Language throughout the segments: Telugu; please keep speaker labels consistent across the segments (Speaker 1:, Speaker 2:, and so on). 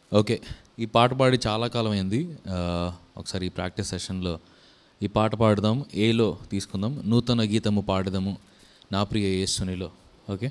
Speaker 1: ఓకే ఈ పాట పాడి చాలా కాలం అయింది ఆ, ఒకసారి ఈ ప్రాక్టీస్ సెషన్లో ఈ పాట పాడదాం ఏలో తీసుకుందాం నూతన గీతము పాడదాము నా ప్రియ యేసునిలో ఓకే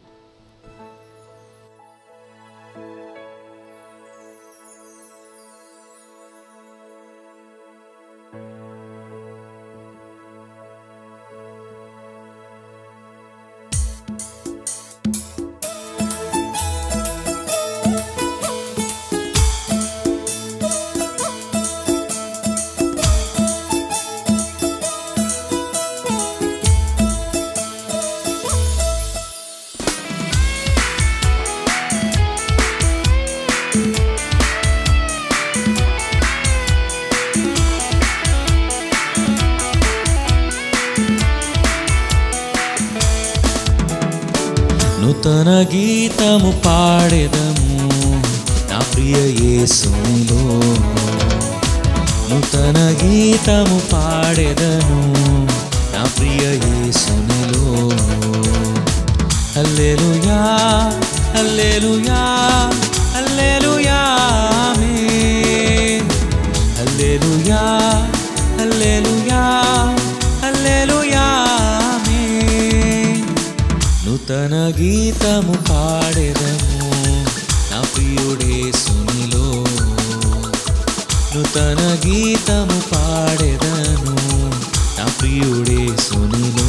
Speaker 1: నూతన గీతము పాడెదము నా ప్రియ యేసునిలో నూతన గీతము పాడెదను నా ప్రియ యేసునిలో హల్లెలూయా hallelujah hallelujah amen hallelujah hallelujah hallelujah ఆమేన్ నూతన గీతము పాడెదము నా ప్రియుడే సునిలో నూతన గీతము పాడెదను నా ప్రియుడే సునిలో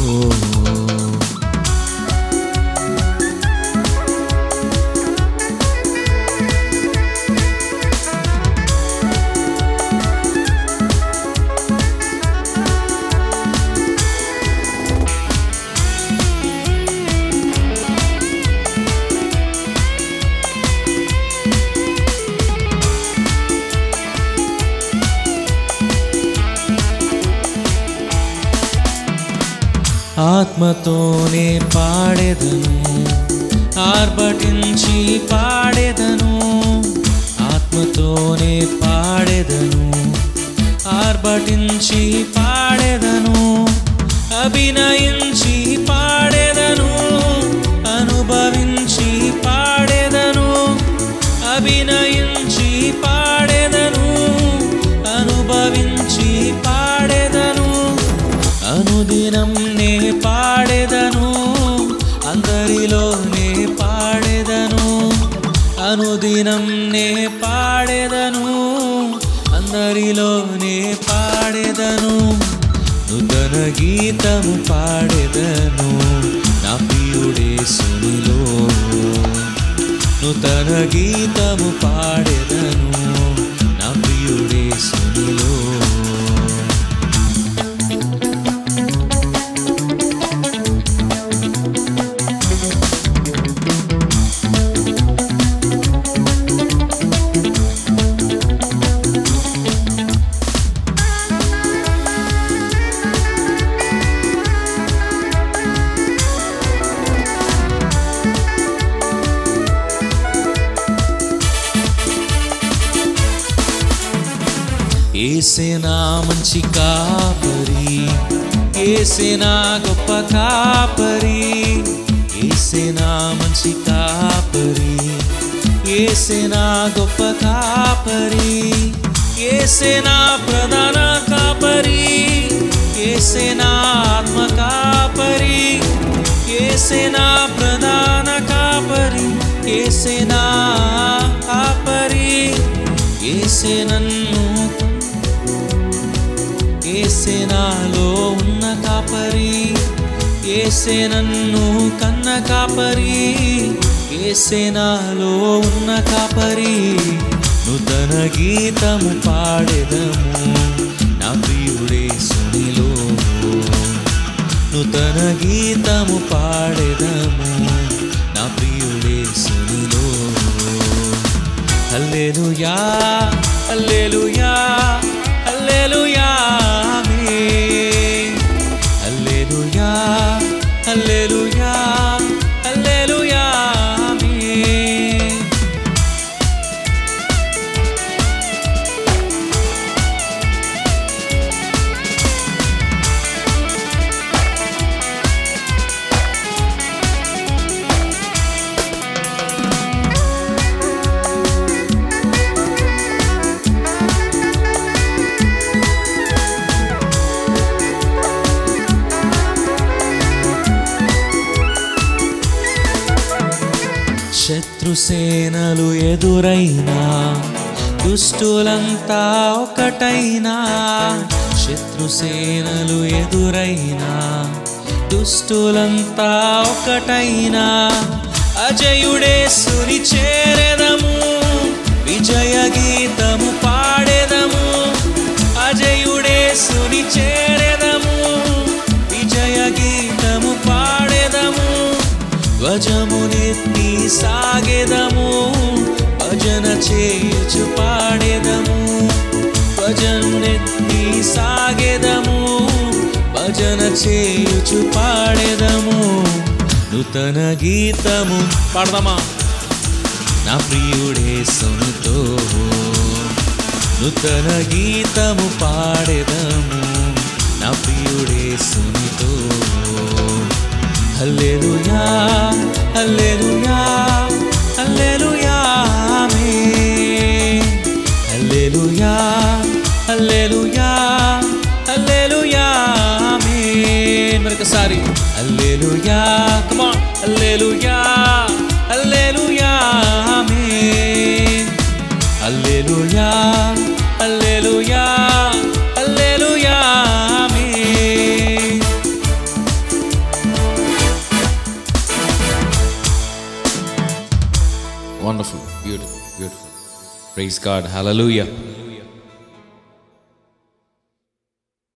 Speaker 1: ఆత్మతోనే పాడెదను ఆర్భటించి పాడెదను ఆత్మతోనే పాడెదను ఆర్భటించి పాడెదను అభినయించి పాడెదను అనుభవించి పాడెదను అభినయించి పాడెదను అనుభవించి పాడెదను అనుదినం నే పాడెదను అందరిలోనే పాడెదను అనుదినం నే పాడెదను అందరిలోనే పాడెదను నూతన గీతము పాడెదను నా ప్రియుడే సునిలో నూతన గీతము పాడెదను నా ప్రియుడే సునిలో ఏసేనా మంచి కాపరి ఏసేనా గొప్ప కాపరి ఏసేనా మంచి కాపరి ఏసేనా గొప్ప కాపరి ఏసేనా ప్రధాన కాపరి ఏసేనా ఆత్మ కాపరి ఏసేనా ప్రధాన కాపరి ఏసేనా కాపరి ఏసే నన్ను ఏసే నాలో ఉన్న కాపరి ఏసే నన్ను కన్న కాపరి ఏసే నాలో ఉన్న కాపరి నూతన గీతము పాడెదము నా ప్రియుడే సునిలో నూతన గీతము పాడెదము నా ప్రియుడే సునిలో హల్లెలూయా hallelujah hallelujah amen hallelujah hallelujah hallelujah ఆమేన్ శత్రుసేనలు ఎదురైనా దుష్టులంతా ఒకటైనా శత్రుసేనలు ఎదురైనా దుష్టులంతా ఒకటైనా అజయుడే సురి చేరెదము విజయ గీతము పాడెదము అజయుడే సుని చేరెదము విజయ గీతము పాడెదము ధ్వజమునెత్తి సాగెదము భజన చేయుచు పాడెదము భజనెత్తి సాగెదము భజన చేయుచు పాడెదము నూతన గీతము పాడదామా నా ప్రియుడే సునితో నూతన గీతము పాడెదము నా ప్రియుడే సునితో హల్లెలూయా hallelujah hallelujah amen hallelujah hallelujah hallelujah amen మరొకసారి hallelujah come on hallelujah hallelujah amen hallelujah hallelujah hallelujah amen wonderful beautiful beautiful praise God hallelujah